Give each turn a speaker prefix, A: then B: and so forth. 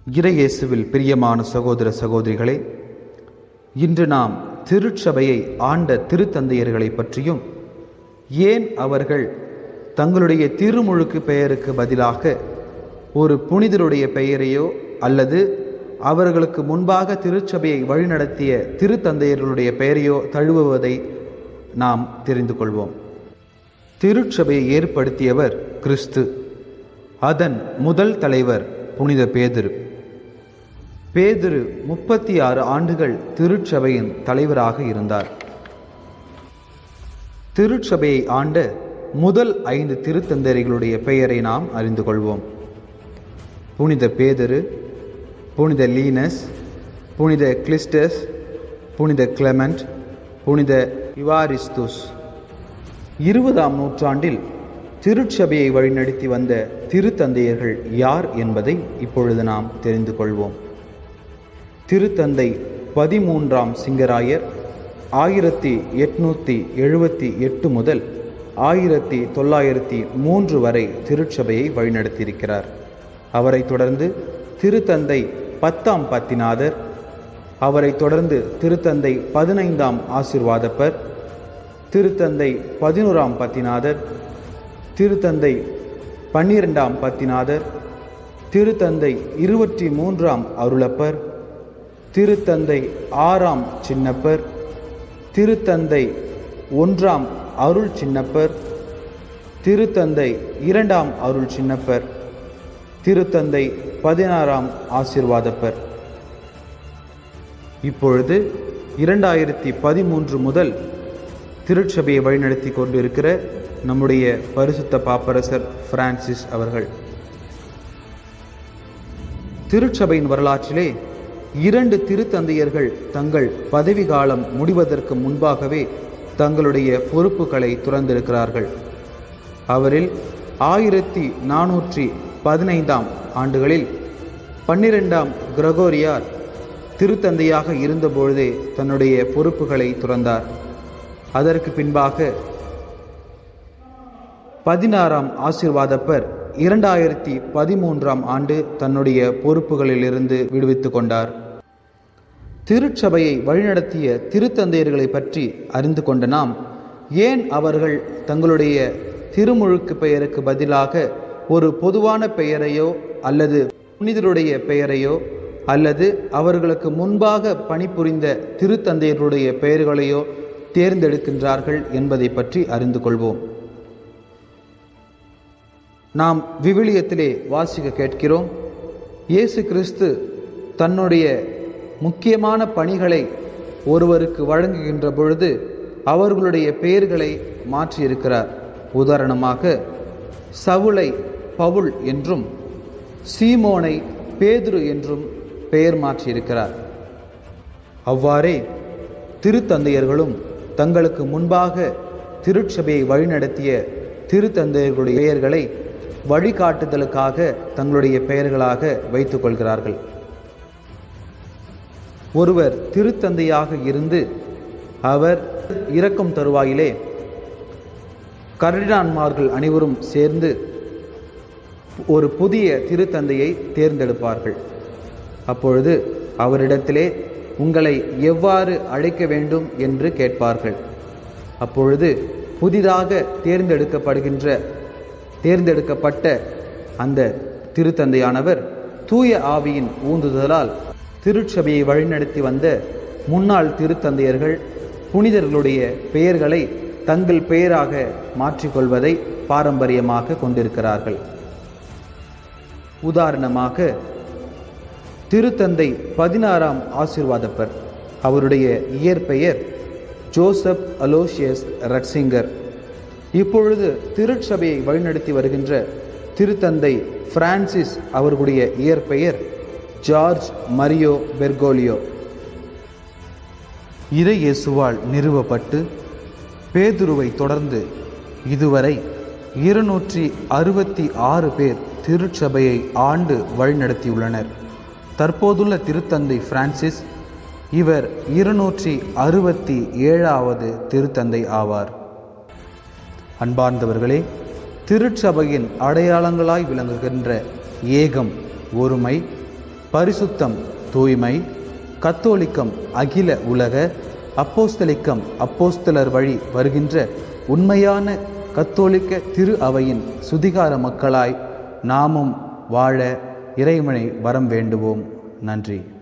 A: இறையேசுவில் பிரியமான சகோதர சகோதரிகளே இன்று நாம் திருச்சபையை ஆண்ட திருத்தந்தையர்களை பற்றியும் ஏன் அவர்கள் தங்களுடைய திருமுழுக்கு பெயருக்கு பதிலாக ஒரு புனிதருடைய பெயரையோ அல்லது அவர்களுக்கு முன்பாக திருச்சபையை வழிநடத்திய திருத்தந்தையர்களுடைய பெயரையோ தழுவுவதை நாம் தெரிந்து கொள்வோம் திருச்சபையை ஏற்படுத்தியவர் கிறிஸ்து அதன் முதல் தலைவர் புனித பேதுரு பேதுரு முப்பத்தி ஆறு ஆண்டுகள் திருச்சபையின் தலைவராக இருந்தார் திருச்சபையை ஆண்ட முதல் ஐந்து திருத்தந்தரிகளுடைய பெயரை நாம் அறிந்து கொள்வோம் புனித பேதுரு புனித லீனஸ் புனித கிளிஸ்டஸ் புனித கிளமெண்ட் புனித இவாரிஸ்துஸ் இருபதாம் நூற்றாண்டில் திருச்சபையை வழிநடத்தி வந்த திருத்தந்தையர்கள் யார் என்பதை இப்பொழுது நாம் தெரிந்து கொள்வோம் திருத்தந்தை பதிமூன்றாம் சிங்கராயர் ஆயிரத்தி எட்நூற்றி எழுபத்தி எட்டு முதல் ஆயிரத்தி தொள்ளாயிரத்தி மூன்று வரை திருச்சபையை வழிநடத்தியிருக்கிறார் அவரை தொடர்ந்து திருத்தந்தை பத்தாம் பத்திநாதர் அவரை தொடர்ந்து திருத்தந்தை பதினைந்தாம் ஆசிர்வாதப்பர் திருத்தந்தை பதினோராம் பத்திநாதர் திருத்தந்தை பன்னிரெண்டாம் பத்திநாதர் திருத்தந்தை இருபத்தி மூன்றாம் அருளப்பர் திருத்தந்தை ஆறாம் சின்னப்பர் திருத்தந்தை ஒன்றாம் அருள் சின்னப்பர் திருத்தந்தை இரண்டாம் அருள் சின்னப்பர் திருத்தந்தை பதினாறாம் ஆசிர்வாதப்பர் இப்பொழுது இரண்டாயிரத்தி பதிமூன்று முதல் திருச்சபையை வழிநடத்தி கொண்டிருக்கிற நம்முடைய பரிசுத்த பாப்பரசர் பிரான்சிஸ் அவர்கள் திருச்சபையின் வரலாற்றிலே இரண்டு திருத்தந்தையர்கள் தங்கள் பதவி காலம் முடிவதற்கு முன்பாகவே தங்களுடைய பொறுப்புகளை துறந்திருக்கிறார்கள் அவரில் ஆயிரத்தி நானூற்றி பதினைந்தாம் ஆண்டுகளில் பன்னிரெண்டாம் கிரகோரியார் திருத்தந்தையாக இருந்தபொழுதே தன்னுடைய பொறுப்புகளை துறந்தார் அதற்கு பின்பாக பதினாறாம் ஆசிர்வாதப்பர் இரண்டாயிரத்தி பதிமூன்றாம் ஆண்டு தன்னுடைய பொறுப்புகளிலிருந்து விடுவித்து கொண்டார் திருச்சபையை வழிநடத்திய திருத்தந்தையர்களை பற்றி அறிந்து கொண்ட நாம் ஏன் அவர்கள் தங்களுடைய திருமுழுக்கு பெயருக்கு பதிலாக ஒரு பொதுவான பெயரையோ அல்லது புனிதருடைய பெயரையோ அல்லது அவர்களுக்கு முன்பாக பணிபுரிந்த திருத்தந்தையர்களுடைய பெயர்களையோ தேர்ந்தெடுக்கின்றார்கள் என்பதை பற்றி அறிந்து கொள்வோம் நாம் விவிலியத்திலே வாசிக்க கேட்கிறோம் இயேசு கிறிஸ்து தன்னுடைய முக்கியமான பணிகளை ஒருவருக்கு வழங்குகின்ற பொழுது அவர்களுடைய பெயர்களை மாற்றியிருக்கிறார் உதாரணமாக சவுளை பவுல் என்றும் சீமோனை பேதுரு என்றும் பெயர் மாற்றியிருக்கிறார் அவ்வாறே திருத்தந்தையர்களும் தங்களுக்கு முன்பாக திருச்சபையை வழிநடத்திய திருத்தந்தையர்களுடைய பெயர்களை வழிகாட்டுதலுக்காக தங்களுடைய பெயர்களாக வைத்துக் கொள்கிறார்கள் ஒருவர் திருத்தந்தையாக இருந்து அவர் இறக்கும் தருவாயிலே கர்டினான்மார்கள் அனைவரும் சேர்ந்து ஒரு புதிய திருத்தந்தையை தேர்ந்தெடுப்பார்கள் அப்பொழுது அவரிடத்திலே உங்களை எவ்வாறு அழைக்க வேண்டும் என்று கேட்பார்கள் அப்பொழுது புதிதாக தேர்ந்தெடுக்கப்படுகின்ற தேர்ந்தெடுக்கப்பட்ட அந்த திருத்தந்தையானவர் தூய ஆவியின் ஊந்துதலால் திருச்சபையை வழிநடத்தி வந்த முன்னாள் திருத்தந்தையர்கள் புனிதர்களுடைய பெயர்களை தங்கள் பெயராக மாற்றிக்கொள்வதை பாரம்பரியமாக கொண்டிருக்கிறார்கள் உதாரணமாக திருத்தந்தை பதினாறாம் ஆசிர்வாதப்பர் அவருடைய இயற்பெயர் ஜோசப் அலோசியஸ் ரட்சிங்கர் இப்பொழுது திருச்சபையை வழிநடத்தி வருகின்ற திருத்தந்தை பிரான்சிஸ் அவர்களுடைய இயற்பெயர் ஜார்ஜ் மரியோ பெர்கோலியோ இறை இயேசுவால் நிறுவப்பட்டு பேதுருவை தொடர்ந்து இதுவரை இருநூற்றி அறுபத்தி ஆறு பேர் திருச்சபையை ஆண்டு வழிநடத்தியுள்ளனர் தற்போதுள்ள திருத்தந்தை பிரான்சிஸ் இவர் இருநூற்றி அறுபத்தி ஏழாவது திருத்தந்தை ஆவார் அன்பார்ந்தவர்களே திருச்சபையின் அடையாளங்களாய் விளங்குகின்ற ஏகம் ஒருமை பரிசுத்தம் தூய்மை கத்தோலிக்கம் அகில உலக அப்போஸ்தலிக்கம் அப்போஸ்தலர் வழி வருகின்ற உண்மையான கத்தோலிக்க திரு அவையின் சுதிகார மக்களாய் நாமும் வாழ இறைவனை வரம் வேண்டுவோம் நன்றி